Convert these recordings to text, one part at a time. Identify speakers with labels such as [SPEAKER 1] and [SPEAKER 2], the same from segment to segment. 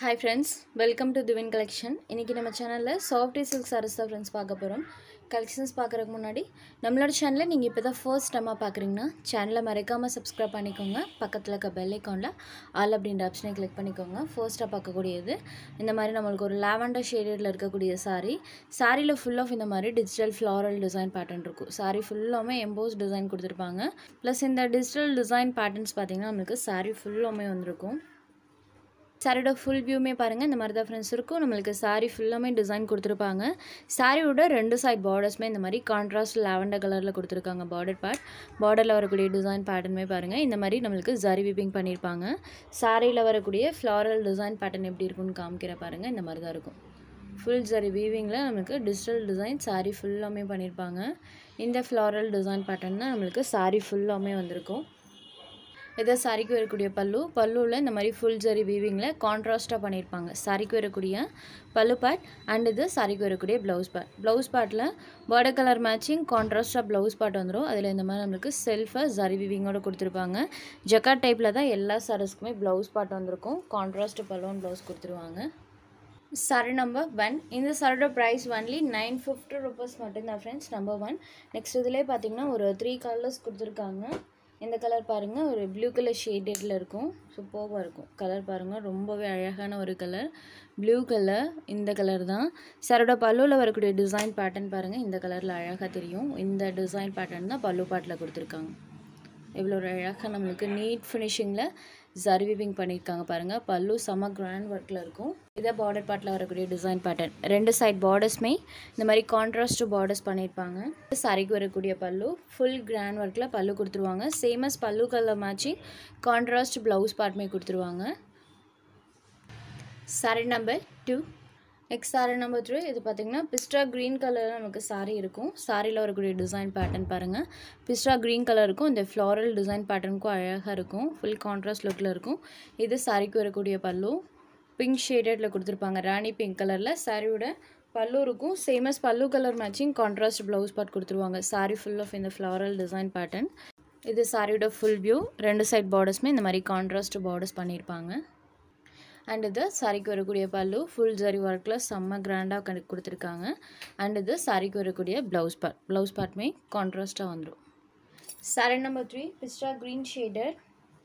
[SPEAKER 1] hi friends welcome to Divine Collection இன்றைக்கி நம்ம சேனலில் சாஃப்டி சில்க் சாரீஸ் தான் ஃப்ரெண்ட்ஸ் பார்க்க போகிறோம் கலெக்ஷன்ஸ் பார்க்குறதுக்கு முன்னாடி நம்மளோட சேனலை நீங்கள் இப்போ தான் ஃபர்ஸ்ட் டைமாக பார்க்குறீங்கன்னா சேனலை மறக்காமல் சப்ஸ்கிரைப் பண்ணிக்கோங்க பக்கத்தில் இருக்க பெல் ஐக்கானில் ஆல் அப்படின்ற ஆப்ஷனை கிளிக் பண்ணிக்கோங்க ஃபர்ஸ்ட்டாக பார்க்கக்கூடியது இந்த மாதிரி நம்மளுக்கு ஒரு லாவெண்டர் ஷேடடில் இருக்கக்கூடிய saree சாரியில் ஃபுல் ஆஃப் இந்த மாதிரி டிஜிட்டல் ஃப்ளாரல் டிசைன் பேட்டர்ன் இருக்கும் saree ஃபுல்லாமே எம்போஸ் டிசைன் கொடுத்துருப்பாங்க ப்ளஸ் இந்த டிஜிட்டல் டிசைன் பேட்டர்ன்ஸ் பார்த்திங்கன்னா நம்மளுக்கு saree ஃபுல்லாமே வந்திருக்கும் சாரியோட ஃபுல் வியூமே பாருங்கள் இந்த மாதிரி தான் ஃப்ரெண்ட்ஸ் இருக்கும் நம்மளுக்கு சாரீ ஃபுல்லாமே டிசைன் கொடுத்துருப்பாங்க சாரியோட ரெண்டு சைட் பார்டர்ஸுமே இந்த மாதிரி கான்ட்ராஸ்ட் லாவெண்டர் கலரில் கொடுத்துருக்காங்க பார்டர் பார்ட் பார்டரில் வரக்கூடிய டிசைன் பேட்டர்னுமே பாருங்கள் இந்த மாதிரி நம்மளுக்கு ஜரி விப்பிங் பண்ணியிருப்பாங்க சாரியில் வரக்கூடிய ஃப்ளாரல் டிசைன் பேட்டர்ன் எப்படி இருக்கும்னு காமிக்கிற பாருங்கள் இந்த மாதிரி தான் இருக்கும் ஃபுல் ஜரி வீவிங்கில் நம்மளுக்கு டிஜிட்டல் டிசைன் சாரீ ஃபுல்லாமே பண்ணியிருப்பாங்க இந்த ஃப்ளாரல் டிசைன் பேட்டர்ன் தான் நம்மளுக்கு சாரீ ஃபுல்லாமே வந்திருக்கும் இதை சாரிக்கு வரக்கூடிய பல்லு பல்லுவில் இந்த மாதிரி ஃபுல் ஜரி வீவிங்கில் கான்ட்ராஸ்ட்டாக பண்ணியிருப்பாங்க சாரிக்கு வரக்கூடிய பல்லு பார்ட் அண்ட் இது சாரிக்கு வரக்கூடிய ப்ளவுஸ் பார்ட் ப்ளவுஸ் பார்ட்டில் பார்டர் கலர் மேட்சிங் கான்ட்ராஸ்ட்டாக ப்ளவுஸ் பார்ட் வந்துடும் அதில் இந்த மாதிரி நம்மளுக்கு செல்ஃபாக ஜரி வீவிங்கோட கொடுத்துருப்பாங்க ஜக்காட் டைப்பில் தான் எல்லா சாரீஸ்க்குமே ப்ளவுஸ் பார்ட் வந்திருக்கும் கான்ட்ராஸ்ட் பல்லுவன் ப்ளவுஸ் கொடுத்துருவாங்க சாரி நம்பர் ஒன் இந்த சாரியோட price only nine fifty rupees மட்டும்தான் ஃப்ரெண்ட்ஸ் நம்பர் ஒன் நெக்ஸ்ட் இதிலே பார்த்தீங்கன்னா ஒரு த்ரீ கலர்ஸ் கொடுத்துருக்காங்க இந்த கலர் பாருங்கள் ஒரு ப்ளூ கலர் ஷேடடில் இருக்கும் சூப்பராக இருக்கும் கலர் பாருங்கள் ரொம்பவே அழகான ஒரு கலர் ப்ளூ கலர் இந்த கலர் தான் சாரோட பல்லுவில் வரக்கூடிய டிசைன் பேட்டர்ன் பாருங்கள் இந்த கலரில் அழகாக தெரியும் இந்த டிசைன் பேட்டர்ன் தான் பல்லு பாட்டில் கொடுத்துருக்காங்க எவ்வளோ ஒரு அழகாக நம்மளுக்கு நீட் ஃபினிஷிங்கில் ஜரி வீவிங் பண்ணியிருக்காங்க பாருங்கள் பல்லு செம்ம கிராண்ட் ஒர்க்கில் இருக்கும் இதை பார்டர் பார்ட்டில் வரக்கூடிய டிசைன் பேட்டர்ன் ரெண்டு சைட் பார்டர்ஸ்மே இந்த மாதிரி கான்ட்ராஸ்ட் பார்டர்ஸ் பண்ணியிருப்பாங்க சாரிக்கு வரக்கூடிய பல்லு ஃபுல் கிராண்ட் ஒர்க்கில் பல்லு கொடுத்துருவாங்க சேமஸ் பல்லு கலர் மேட்சிங் கான்ட்ராஸ்ட் ப்ளவுஸ் பார்ட்மே கொடுத்துருவாங்க sari number two next sari number three இது பார்த்திங்கன்னா பிஸ்டா க்ரீன் கலரில் நமக்கு சாரி இருக்கும் சாரியில் வரக்கூடிய டிசைன் பேட்டர்ன் பாருங்கள் பிஸ்டா க்ரீன் கலர் இருக்கும் இந்த ஃப்ளாரல் டிசைன் பேட்டர்னுக்கும் அழகாக இருக்கும் ஃபுல் கான்ட்ராஸ்ட் லுக்கில் இருக்கும் இது சாரிக்கு வரக்கூடிய பல்லு பிங்க் ஷேடடில் கொடுத்துருப்பாங்க ராணி பிங்க் கலரில் சாரியோட பல்லு இருக்கும் சேமஸ் பல்லு colour matching contrast blouse part கொடுத்துருவாங்க சாரி ஃபுல் ஆஃப் இந்த ஃப்ளாரல் டிசைன் பேட்டர்ன் இது சாரியோட ஃபுல் வியூ ரெண்டு சைட் பார்டர்ஸுமே இந்த மாதிரி கான்ட்ராஸ்ட் பார்டர்ஸ் பண்ணியிருப்பாங்க அண்ட் இது சாரிக்கு வரக்கூடிய பல்லு ஃபுல் ஜரி ஒர்க்கில் செம்ம கிராண்டாக கண்டு கொடுத்துருக்காங்க அண்ட் இது சாரிக்கு வரக்கூடிய ப்ளவுஸ் பார்ட் ப்ளவுஸ் பார்ட்டுமே கான்ட்ராஸ்ட்டாக வந்துடும் சாரி நம்பர் த்ரீ பிஸ்டா க்ரீன் ஷேடர்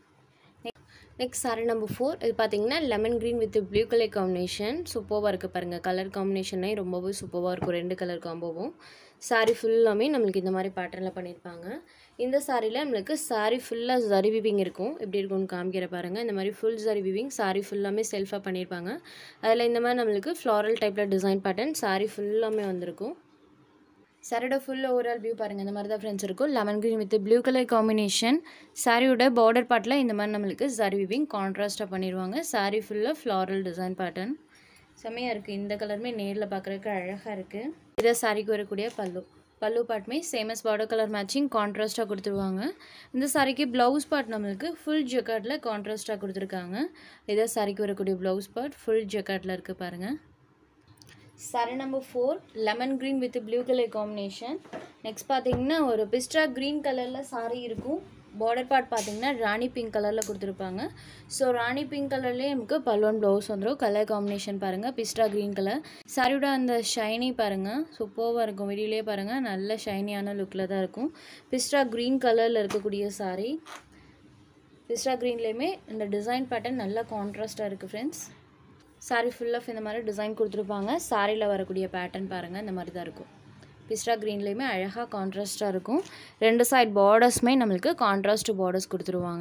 [SPEAKER 1] நெக்ஸ்ட் சாரி நம்பர் ஃபோர் இது பார்த்தீங்கன்னா lemon green with blue colour combination சூப்பராக இருக்குது பாருங்கள் கலர் காம்பினேஷனே ரொம்பவே சூப்பராக இருக்கும் ரெண்டு கலர் காம்போவும் சாரி ஃபுல்லாமே நம்மளுக்கு இந்த மாதிரி பேட்டர்னில் பண்ணியிருப்பாங்க இந்த சாரியில் நம்மளுக்கு சாரி ஃபுல்லாக ஜரி விவிங் இருக்கும் எப்படி இருக்கும்னு காமிக்கிற பாருங்கள் இந்த மாதிரி ஃபுல் ஜரி விவிங் சாரி ஃபுல்லாமே செல்ஃபாக பண்ணியிருப்பாங்க அதில் இந்த மாதிரி நம்மளுக்கு ஃப்ளாரல் டைப்பில் டிசைன் பேட்டர்ன் சாரி ஃபுல்லாமே வந்திருக்கும் சாரியோட ஃபுல் ஓவரால் வியூ பாருங்கள் இந்த மாதிரி தான் ஃப்ரெண்ட்ஸ் இருக்கும் lemon green with blue colour combination சாரியோட பார்டர் பார்ட்டில் இந்த மாதிரி நம்மளுக்கு சாரி விவிங் கான்ட்ராஸ்ட்டாக பண்ணிடுவாங்க சாரி ஃபுல்லாக ஃப்ளாரல் டிசைன் பேட்டர்ன் செம்மையாக இருக்குது இந்த கலருமே நேரில் பார்க்குறதுக்கு அழகாக இருக்குது இதை சாரிக்கு வரக்கூடிய பல்லு பல்லு பார்ட்டுமே சேமஸ் பார்டர் கலர் மேட்சிங் கான்ட்ராஸ்ட்டாக கொடுத்துருவாங்க இந்த சாரிக்கு ப்ளவுஸ் பார்ட் நம்மளுக்கு ஃபுல் ஜக்கார்டில் கான்ட்ராஸ்ட்டாக கொடுத்துருக்காங்க இதை சாரிக்கு வரக்கூடிய ப்ளவுஸ் பார்ட் ஃபுல் ஜக்கார்டில் இருக்குது பாருங்கள் sari number four lemon green with blue colour combination next பார்த்தீங்கன்னா ஒரு பிஸ்டா க்ரீன் கலரில் சாரி இருக்கும் பார்டர் பார்ட் பார்த்தீங்கன்னா ராணி பிங்க் கலரில் கொடுத்துருப்பாங்க ஸோ ராணி பிங்க் கலர்லேயே நமக்கு பல்லுவன் ப்ளவுஸ் வந்துடும் கலர் காம்பினேஷன் பாருங்கள் பிஸ்டா க்ரீன் கலர் சாரியோட அந்த ஷைனி பாருங்கள் சூப்பராக இருக்கும் வெளியிலே பாருங்கள் நல்ல ஷைனியான லுக்கில் தான் இருக்கும் பிஸ்டா க்ரீன் கலரில் இருக்கக்கூடிய சாரி பிஸ்டா க்ரீன்லேயுமே இந்த டிசைன் பேட்டர்ன் நல்லா கான்ட்ராஸ்ட்டாக இருக்குது ஃப்ரெண்ட்ஸ் சாரி ஃபுல் ஆஃப் இந்த மாதிரி டிசைன் கொடுத்துருப்பாங்க சாரியில் வரக்கூடிய பேட்டர்ன் பாருங்கள் இந்த மாதிரி தான் இருக்கும் பிஸ்டா க்ரீன்லேயுமே அழகாக கான்ட்ராஸ்ட்டாக இருக்கும் ரெண்டு சைட் பார்டர்ஸுமே நம்மளுக்கு கான்ட்ராஸ்ட் பார்டர்ஸ் கொடுத்துருவாங்க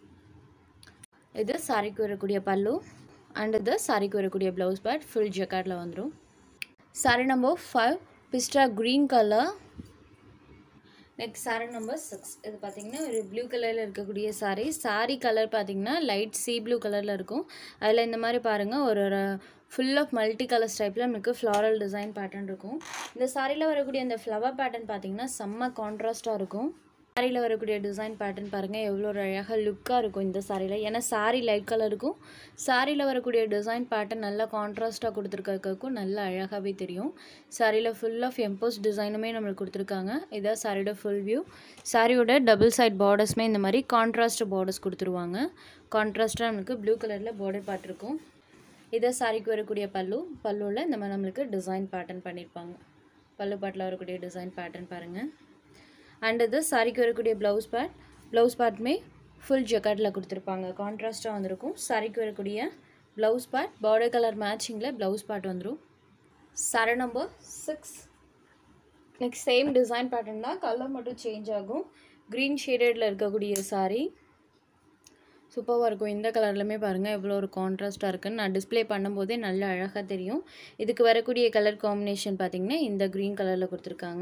[SPEAKER 1] இது சாரிக்கு வரக்கூடிய பல்லு அண்ட் இது சாரிக்கு வரக்கூடிய ப்ளவுஸ் பேட் ஃபுல் ஜக்கார்டில் வந்துடும் சாரி நம்பர் ஃபைவ் பிஸ்டா green colour next sari number six இது பார்த்திங்கன்னா ஒரு ப்ளூ கலரில் இருக்கக்கூடிய சாரீ சாரீ கலர் பார்த்திங்கன்னா லைட் சீ ப்ளூ கலரில் இருக்கும் அதில் இந்த மாதிரி பாருங்கள் ஒரு ஃபுல் ஆஃப் மல்டி கலர்ஸ் டைப்பில் நமக்கு ஃப்ளாரல் டிசைன் பேட்டர்ன் இருக்கும் இந்த சாரியில் வரக்கூடிய அந்த ஃப்ளவர் பேட்டர்ன் பார்த்திங்கன்னா செம்ம கான்ட்ராஸ்ட்டாக இருக்கும் சாரியில் வரக்கூடிய டிசைன் பேட்டர்ன் பாருங்கள் எவ்வளோ ஒரு அழகாக லுக்காக இருக்கும் இந்த சாரியில் ஏன்னா சாரி லைட் கலர் இருக்கும் சாரியில் வரக்கூடிய டிசைன் பேட்டர்ன் நல்லா கான்ட்ராஸ்ட்டாக கொடுத்துருக்கறதுக்கும் நல்லா அழகாகவே தெரியும் சாரியில் ஃபுல் ஆஃப் எம்போஸ் டிசைனுமே நம்மளுக்கு கொடுத்துருக்காங்க இதான் சாரியோட ஃபுல் வியூ சாரியோட டபுள் சைட் பார்டர்ஸ்மே இந்த மாதிரி கான்ட்ராஸ்ட் பார்டர்ஸ் கொடுத்துருவாங்க கான்ட்ராஸ்ட்டாக நமக்கு ப்ளூ கலரில் பார்டர் பார்ட் இருக்கும் இதை சாரிக்கு வரக்கூடிய பல்லு பல்லுவில் இந்த மாதிரி நம்மளுக்கு டிசைன் பேட்டர்ன் பண்ணியிருப்பாங்க பல்லு பாட்டில் வரக்கூடிய டிசைன் பேட்டர்ன் பாருங்கள் அண்ட் இது சாரிக்கு வரக்கூடிய ப்ளவுஸ் பேட் ப்ளவுஸ் பேட்டுமே ஃபுல் ஜக்காட்டில் கொடுத்துருப்பாங்க கான்ட்ராஸ்ட்டாக வந்திருக்கும் சாரிக்கு வரக்கூடிய ப்ளவுஸ் பேட் பார்டர் கலர் மேட்சிங்கில் ப்ளவுஸ் பேட் வந்துடும் sari number six next same design pattern தான் கலர் மட்டும் சேஞ்ச் ஆகும் க்ரீன் ஷேடடில் இருக்கக்கூடிய சாரீ சூப்பராக இருக்கும் இந்த கலர்லையுமே பாருங்கள் எவ்வளோ ஒரு கான்ட்ராஸ்ட்டாக இருக்குன்னு நான் டிஸ்ப்ளே பண்ணும்போதே நல்ல அழகாக தெரியும் இதுக்கு வரக்கூடிய கலர் காம்பினேஷன் பார்த்திங்கன்னா இந்த க்ரீன் கலரில் கொடுத்துருக்காங்க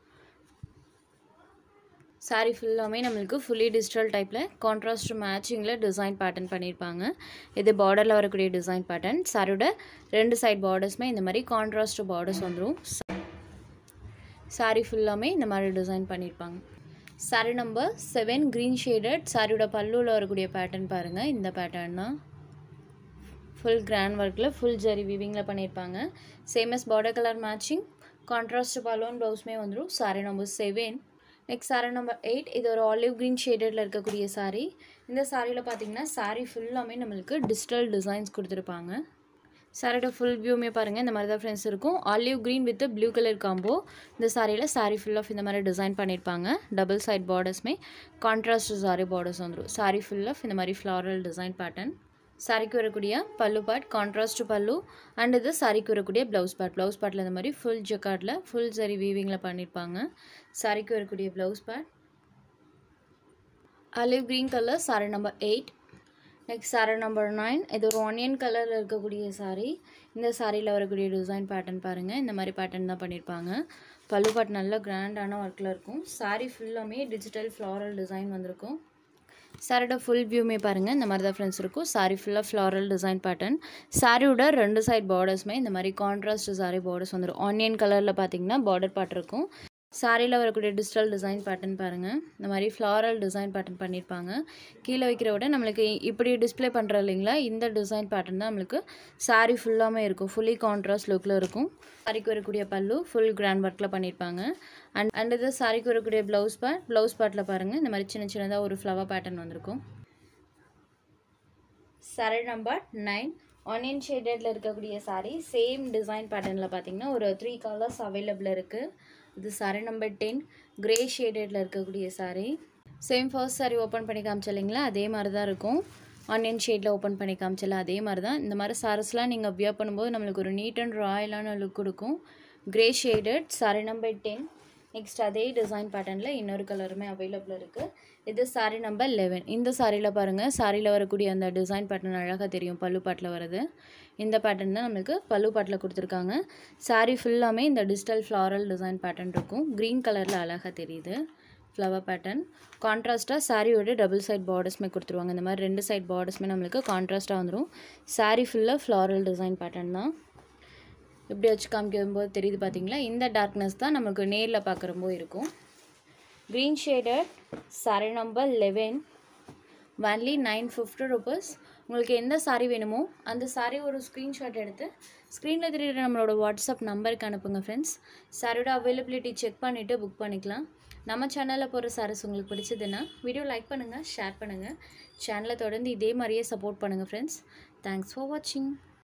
[SPEAKER 1] சாரீ ஃபுல்லாமே நம்மளுக்கு ஃபுல்லி டிஜிட்டல் டைப்பில் கான்ட்ராஸ்ட் மேட்சிங்கில் டிசைன் பேட்டர்ன் பண்ணியிருப்பாங்க இது பார்டரில் வரக்கூடிய டிசைன் பேட்டர்ன் சாரியோட ரெண்டு சைட் பார்டர்ஸுமே இந்த மாதிரி கான்ட்ராஸ்ட் பார்டர்ஸ் வந்துடும் சாரீ ஃபுல்லாமே இந்த மாதிரி டிசைன் பண்ணியிருப்பாங்க sari number seven green shaded சாரியோட பல்லுவில் வரக்கூடிய பேட்டர்ன் பாருங்கள் இந்த பேட்டர்ன் தான் ஃபுல் கிராண்ட் ஒர்க்கில் ஃபுல் ஜரி வீவிங்கில் பண்ணியிருப்பாங்க same as border colour matching contrast balloon ப்ளவுஸுமே வந்துடும் sari number seven next sari number eight இது ஒரு ஆலிவ் க்ரீன் ஷேடடில் இருக்கக்கூடிய சாரீ இந்த சாரியில் பார்த்தீங்கன்னா சாரீ ஃபுல்லாமே நம்மளுக்கு டிஜிட்டல் டிசைன்ஸ் கொடுத்துருப்பாங்க சாரியோட ஃபுல் வியூமே பாருங்கள் இந்த மாதிரி தான் ஃப்ரெண்ட்ஸ் இருக்கும் olive green with blue colour combo இந்த சாரியில் சாரீ ஃபுல் ஆஃப் இந்த மாதிரி டிசைன் பண்ணியிருப்பாங்க டபுள் சைட் பார்டர்ஸ்மே கான்ட்ராஸ்ட் சாரி பார்டர்ஸ் வந்துடும் சாரீ ஃபுல் ஆஃப் இந்த மாதிரி ஃப்ளாரல் டிசைன் பேட்டர்ன் சாரிக்கு வரக்கூடிய பல்லு பார்ட் கான்ட்ராஸ்ட் பல்லு அண்ட் இது சாரிக்கு வரக்கூடிய ப்ளவுஸ் பார்ட் ப்ளவுஸ் பார்ட்டில் இந்த மாதிரி ஃபுல் ஜக்கார்டில் ஃபுல் சரி வீவிங்கில் பண்ணியிருப்பாங்க சாரிக்கு வரக்கூடிய blouse part olive green colour sari number eight next sari number nine இது ஒரு ஆனியன் கலரில் இருக்கக்கூடிய சாரீ இந்த சாரியில் வரக்கூடிய டிசைன் பேட்டர்ன் பாருங்கள் இந்த மாதிரி பேட்டர்ன் தான் பண்ணியிருப்பாங்க பல்லு பாட் நல்ல கிராண்டான ஒர்க்கில் இருக்கும் சாரீ ஃபுல்லாமே டிஜிட்டல் ஃப்ளாரல் டிசைன் வந்திருக்கும் சாரியோட ஃபுல் வியூமே பாருங்கள் இந்த மாதிரி தான் ஃப்ரெண்ட்ஸ் இருக்கும் சாரி ஃபுல்லாக ஃப்ளாரல் டிசைன் பேட்டர்ன் சாரியோட ரெண்டு சைட் பார்டர்ஸுமே இந்த மாதிரி கான்ட்ராஸ்ட் சாரி பார்டர்ஸ் வந்துடும் ஆனியன் கலரில் பார்த்தீங்கன்னா பார்டர் பார்ட் இருக்கும் சாரியில் வரக்கூடிய டிஜிட்டல் டிசைன் பேட்டர்ன் பாருங்கள் இந்த மாதிரி ஃப்ளாரல் டிசைன் பேட்டர்ன் பண்ணியிருப்பாங்க கீழே வைக்கிற விட நம்மளுக்கு இப்படி டிஸ்ப்ளே பண்ணுற இல்லைங்களா இந்த டிசைன் பேட்டர்ன் தான் நம்மளுக்கு சாரி ஃபுல்லாமே இருக்கும் ஃபுல்லி கான்ட்ராஸ்ட் லுக்கில் இருக்கும் சாரிக்கு வரக்கூடிய பல்லு ஃபுல் கிராண்ட் ஒர்க்கில் பண்ணியிருப்பாங்க அண்ட் அண்ட் இது சாரிக்கு வரக்கூடிய ப்ளவுஸ் பார்ட் ப்ளவுஸ் பார்ட்டில் பாருங்கள் இந்த மாதிரி சின்ன சின்னதாக ஒரு ஃப்ளவர் பேட்டர்ன் வந்திருக்கும் சாரி நம்பர் நைன் ஆனியன் ஷேடடில் இருக்கக்கூடிய சாரீ சேம் டிசைன் பேட்டர்னில் பார்த்தீங்கன்னா ஒரு த்ரீ கலர்ஸ் அவைலபிள் இருக்குது இது சாரி நம்பர் டென் கிரே ஷேடடில் இருக்கக்கூடிய sari same first sari open பண்ணி காமிச்ச இல்லைங்களா அதே மாதிரி தான் இருக்கும் ஆனியன் ஷேடில் ஓப்பன் பண்ணி காமிச்சல அதே மாதிரி தான் இந்த மாதிரி சாரீஸ்லாம் நீங்கள் வியர் பண்ணும்போது நம்மளுக்கு ஒரு நீட் அண்ட் ராயலான லுக் கொடுக்கும் grey shaded sari number ten next அதே டிசைன் பேட்டர்னில் இன்னொரு கலருமே அவைலபிள் இருக்குது இது சாரி நம்பர் லெவன் இந்த சாரியில் பாருங்கள் சாரியில் வரக்கூடிய அந்த டிசைன் பேட்டர்ன் அழகாக தெரியும் பல்லு பாட்டில் வருது இந்த பேட்டர்ன் தான் நம்மளுக்கு பல்லு பாட்டில் கொடுத்துருக்காங்க சாரி ஃபுல்லாமே இந்த டிஜிட்டல் ஃப்ளாரல் டிசைன் பேட்டர்ன் இருக்கும் க்ரீன் கலரில் அழகாக தெரியுது ஃப்ளவர் பேட்டர்ன் கான்ட்ராஸ்ட்டாக சாரியோட டபுள் சைட் பார்டர்ஸ்மே கொடுத்துருவாங்க இந்த மாதிரி ரெண்டு சைட் பார்டர்ஸ்மே நம்மளுக்கு கான்ட்ராஸ்ட்டாக வந்துடும் சாரி ஃபுல்லாக ஃப்ளாரல் டிசைன் பேட்டர்ன் தான் இப்படி வச்சு காமிக்கும்போது தெரியுது பார்த்தீங்களா இந்த டார்க்னஸ் தான் நமக்கு நேரில் பார்க்குறப்போ இருக்கும் green shaded sari number eleven only nine fifty rupees உங்களுக்கு எந்த சாரீ வேணுமோ அந்த சாரீ ஒரு ஸ்க்ரீன்ஷாட் எடுத்து ஸ்க்ரீனில் தெரியுற நம்மளோட வாட்ஸ்அப் நம்பருக்கு அனுப்புங்க ஃப்ரெண்ட்ஸ் சாரியோட அவைலபிலிட்டி செக் பண்ணிவிட்டு புக் பண்ணிக்கலாம் நம்ம சேனலில் போகிற சாரீஸ் உங்களுக்கு பிடிச்சதுன்னா வீடியோ லைக் பண்ணுங்கள் ஷேர் பண்ணுங்கள் சேனலை தொடர்ந்து இதே மாதிரியே சப்போர்ட் பண்ணுங்கள் ஃப்ரெண்ட்ஸ் தேங்க்ஸ் ஃபார் வாட்சிங்